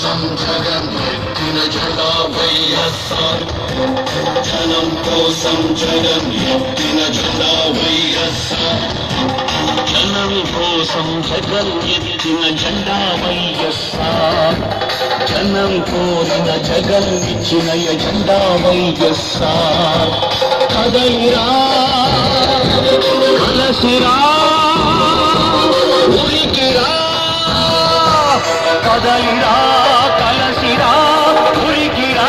కోసం జగమెత్తిన జెండా వైఎస్ఆర్ జనం కోసం జగన్ ఎత్తిన జెండా వైఎస్ఆర్ జనం కోసం జగన్ ఎత్తిన జెండా వైఎస్ఆర్ జనం కోరిన జగన్ ఇచ్చిన ఎజెండా వైఎస్ఆర్ కదలిరా కలసిరా ఉరికిరా కదలిరా కలసిరా ఉరికిరా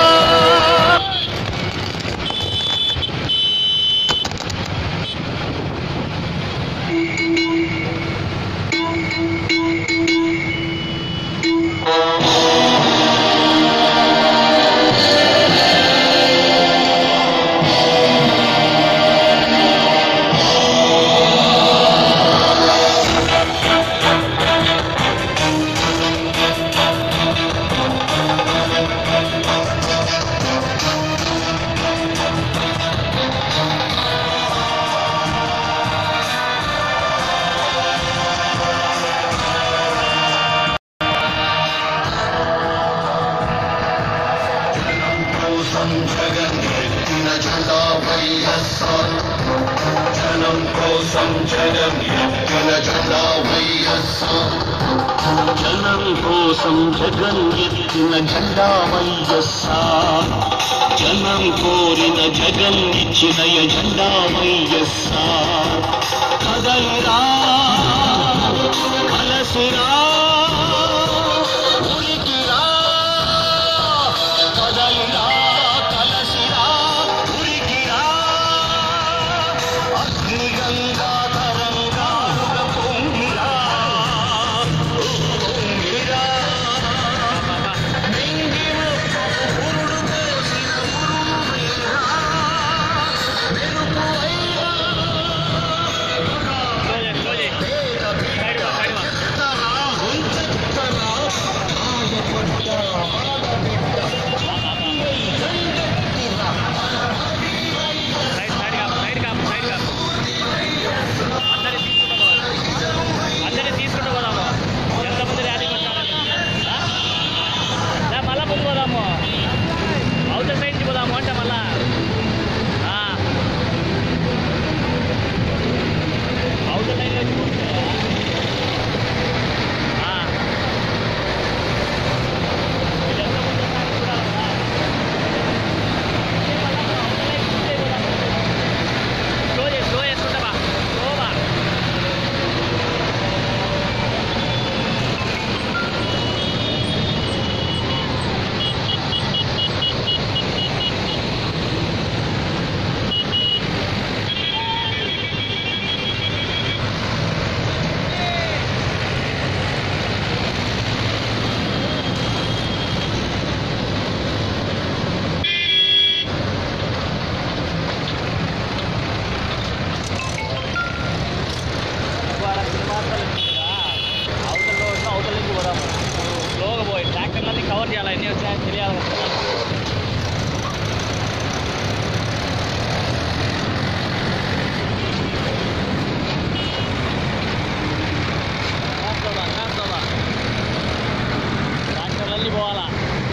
కోసం జగన్ ఎత్తిన జెండా వైఎస్ఆర్ జనం కోసం జగన్ ఎత్తిన జెండా వైఎస్ఆర్ జనం కోసం జగన్ ఎత్తిన జెండా వైఎస్ఆర్ జనం కోరిన జగన్ ఇచ్చిన ఎజెండా వైఎస్ఆర్ కదలిరా కలసిరా ఉరికిరా కదలిరా కలసిరా ఉరికిరా అగ్నిగంగా తరంగాలుగా పొంగిరా పొంగిరా మింగిన పురుడు పోసిన పురుడురా మెరుపు అయినా పేద బిడ్డ ఎత్తరా ఉంచెత్తరా బాధపడ్డ బాధబిడ్డ గంగెత్తిరా అందరినీ తీసుకుంటూ పోదాము ఎంతమంది ర్యాలీ కొట్టాలని మళ్ళా ముందు పోదాము అవతల సైడ్ నుంచి పోదాము అంటే మళ్ళా ఆ. అవతల లైన్ వచ్చి కూర్చో. ఆ. వీళ్ళంతా ముందు ఒకసారి చూడాలి కదా. ఏ మళ్ళా అవతల లైన్ నుంచి పోదాము. స్లో చేసి స్లో చేసుకుంటా బా స్లో బా అవతల రోడ్లో అవతల నుంచి పోదాము స్లోగా పోయి ట్రాక్టర్లన్నీ కవర్ చేయాలి ఎన్ని వచ్చాయని తెలియాలి కదా కాస్తోబా, కాస్తోబా. ట్రాక్టర్లన్నీ పోవాలా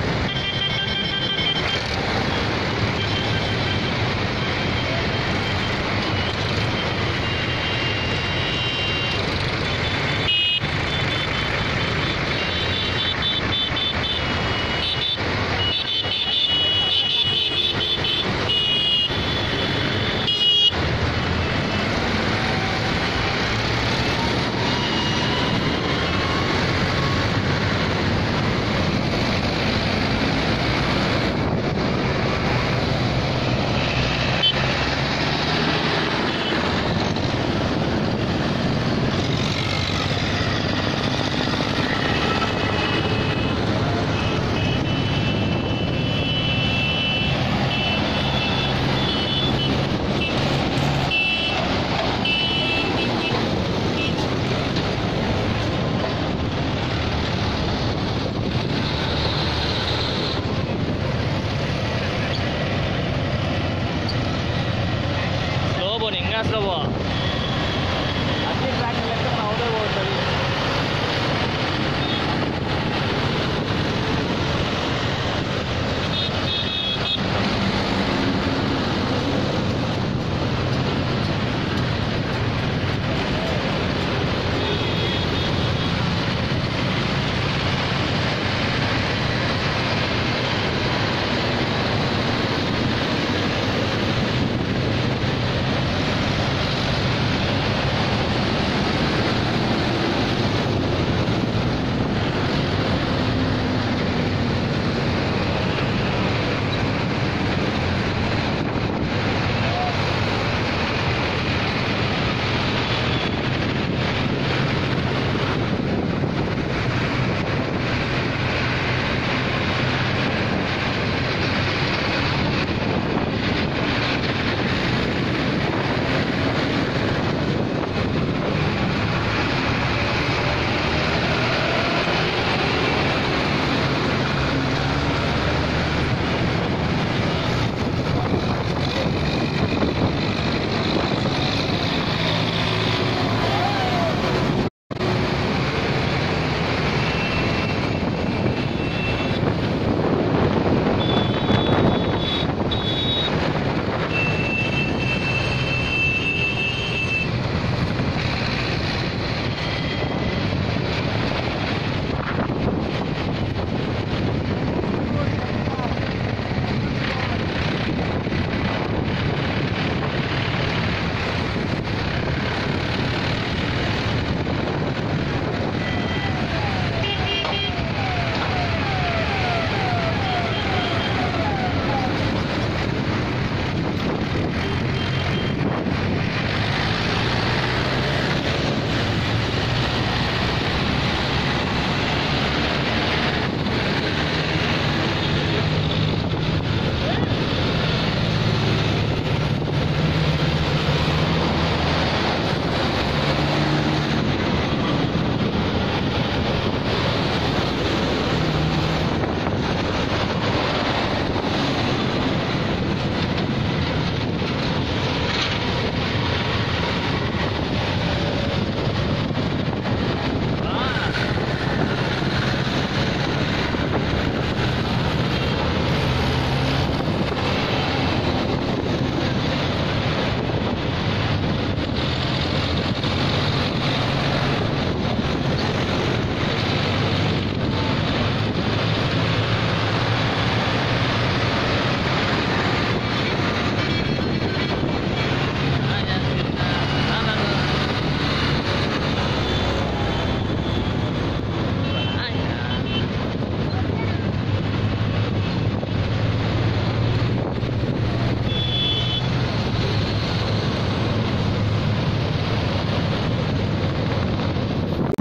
స్లో పోనీ ఇంకా స్లో పో అన్ని ట్రాక్టర్ లెక్క మనం అవుతే పోతుంది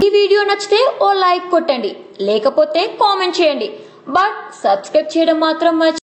ఈ వీడియో నచ్చితే ఓ లైక్ కొట్టండి లేకపోతే కామెంట్ చేయండి బట్ సబ్స్క్రైబ్ చేయడం మాత్రం మర్చి